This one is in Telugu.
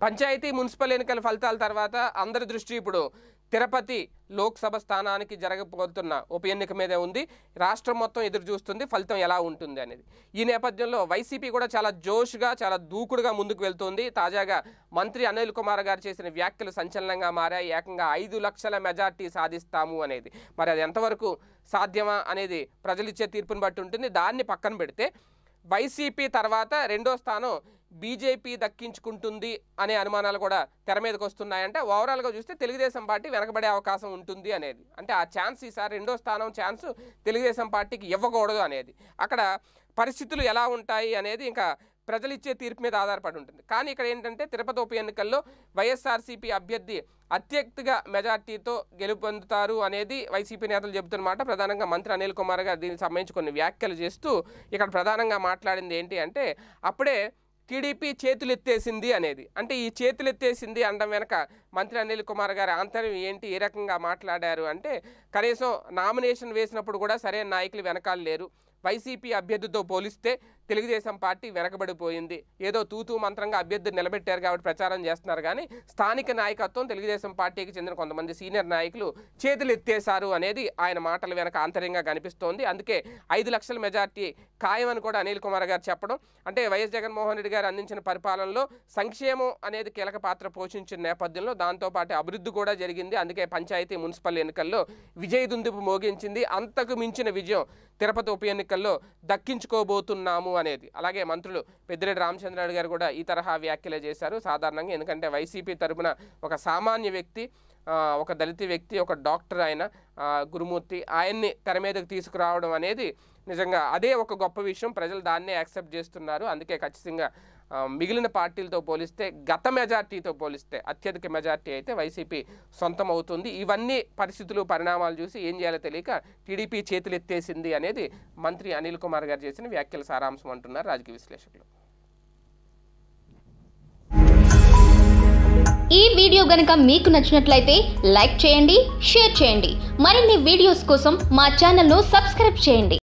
పంచాయతీ మున్సిపల్ ఎన్నికల ఫలితాల తర్వాత అందరి దృష్టి ఇప్పుడు తిరుపతి లోక్సభ స్థానానికి జరగబోతున్న ఉప ఎన్నిక మీదే ఉంది రాష్ట్రం మొత్తం ఎదురు చూస్తుంది ఫలితం ఎలా ఉంటుంది అనేది ఈ నేపథ్యంలో వైసీపీ కూడా చాలా జోష్గా చాలా దూకుడుగా ముందుకు వెళ్తుంది తాజాగా మంత్రి అనిల్ కుమార్ గారు చేసిన వ్యాఖ్యలు సంచలనంగా మారాయి ఏకంగా ఐదు లక్షల మెజార్టీ సాధిస్తాము అనేది మరి అది ఎంతవరకు సాధ్యమా అనేది ప్రజలిచ్చే తీర్పుని బట్టి ఉంటుంది దాన్ని పక్కన పెడితే వైసీపీ తర్వాత రెండో స్థానం బీజేపీ దక్కించుకుంటుంది అనే అనుమానాలు కూడా తెర మీదకి వస్తున్నాయంటే ఓవరాల్గా చూస్తే తెలుగుదేశం పార్టీ వెనకబడే అవకాశం ఉంటుంది అనేది అంటే ఆ ఛాన్స్ ఈసారి రెండో స్థానం ఛాన్స్ తెలుగుదేశం పార్టీకి ఇవ్వకూడదు అనేది అక్కడ పరిస్థితులు ఎలా ఉంటాయి అనేది ఇంకా ప్రజలు ఇచ్చే తీర్పు మీద ఆధారపడి ఉంటుంది కానీ ఇక్కడ ఏంటంటే తిరుపతి ఉప ఎన్నికల్లో వైఎస్ఆర్సీపీ అభ్యర్థి అత్యక్తిగా మెజార్టీతో గెలుపొందుతారు అనేది వైసీపీ నేతలు చెబుతున్నమాట ప్రధానంగా మంత్రి అనిల్ కుమార్ గారు దీనికి సంబంధించి కొన్ని వ్యాఖ్యలు చేస్తూ ఇక్కడ ప్రధానంగా మాట్లాడింది ఏంటి అంటే అప్పుడే టీడీపీ చేతులెత్తేసింది అనేది అంటే ఈ చేతులెత్తేసింది అనడం వెనక మంత్రి అనిల్ కుమార్ గారి ఆంతర్యం ఏంటి ఏ రకంగా మాట్లాడారు అంటే కనీసం నామినేషన్ వేసినప్పుడు కూడా సరైన నాయకులు వెనకాల లేరు వైసీపీ అభ్యర్థితో పోలిస్తే తెలుగుదేశం పార్టీ వెనకబడిపోయింది ఏదో తూతూ మంత్రంగా అభ్యర్థిని నిలబెట్టారు కాబట్టి ప్రచారం చేస్తున్నారు కానీ స్థానిక నాయకత్వం తెలుగుదేశం పార్టీకి చెందిన కొంతమంది సీనియర్ నాయకులు చేతులు ఎత్తేశారు అనేది ఆయన మాటల వెనక ఆంతర్యంగా కనిపిస్తోంది అందుకే ఐదు లక్షల మెజార్టీ ఖాయమని కూడా అనిల్ కుమార్ గారు చెప్పడం అంటే వైఎస్ జగన్మోహన్ రెడ్డి గారు అందించిన పరిపాలనలో సంక్షేమం అనేది కీలక పాత్ర పోషించిన నేపథ్యంలో దాంతోపాటు అభివృద్ధి కూడా జరిగింది అందుకే పంచాయతీ మున్సిపల్ ఎన్నికల్లో విజయ దుందుపు మోగించింది అంతకు మించిన విజయం తిరుపతి ఉప ఎన్నికల్లో దక్కించుకోబోతున్నాము అనేది అలాగే మంత్రులు పెద్దిరెడ్డి రామచంద్రారెడ్డి గారు కూడా ఈ తరహా వ్యాఖ్యలే చేశారు సాధారణంగా ఎందుకంటే వైసీపీ తరపున ఒక సామాన్య వ్యక్తి ఆ, ఒక దళిత వ్యక్తి ఒక డాక్టర్ ఆయన ఆ, గురుమూర్తి ఆయన్ని తెర మీదకు తీసుకురావడం అనేది నిజంగా అదే ఒక గొప్ప విషయం ప్రజలు దాన్నే యాక్సెప్ట్ చేస్తున్నారు అందుకే ఖచ్చితంగా ఆ, మిగిలిన పార్టీలతో పోలిస్తే గత మెజార్టీతో పోలిస్తే అత్యధిక మెజార్టీ అయితే వైసీపీ సొంతం అవుతుంది ఇవన్నీ పరిస్థితులు పరిణామాలు చూసి ఏం చేయాలో తెలియక టీడీపీ చేతులు ఎత్తేసింది అనేది మంత్రి అనిల్ కుమార్ గారు చేసిన వ్యాఖ్యల సారాంశం అంటున్నారు రాజకీయ విశ్లేషకులు ఈ వీడియో గనుక మీకు నచ్చినట్లయితే లైక్ చేయండి షేర్ చేయండి మరిన్ని వీడియోస్ కోసం మా ఛానల్ను సబ్స్క్రైబ్ చేయండి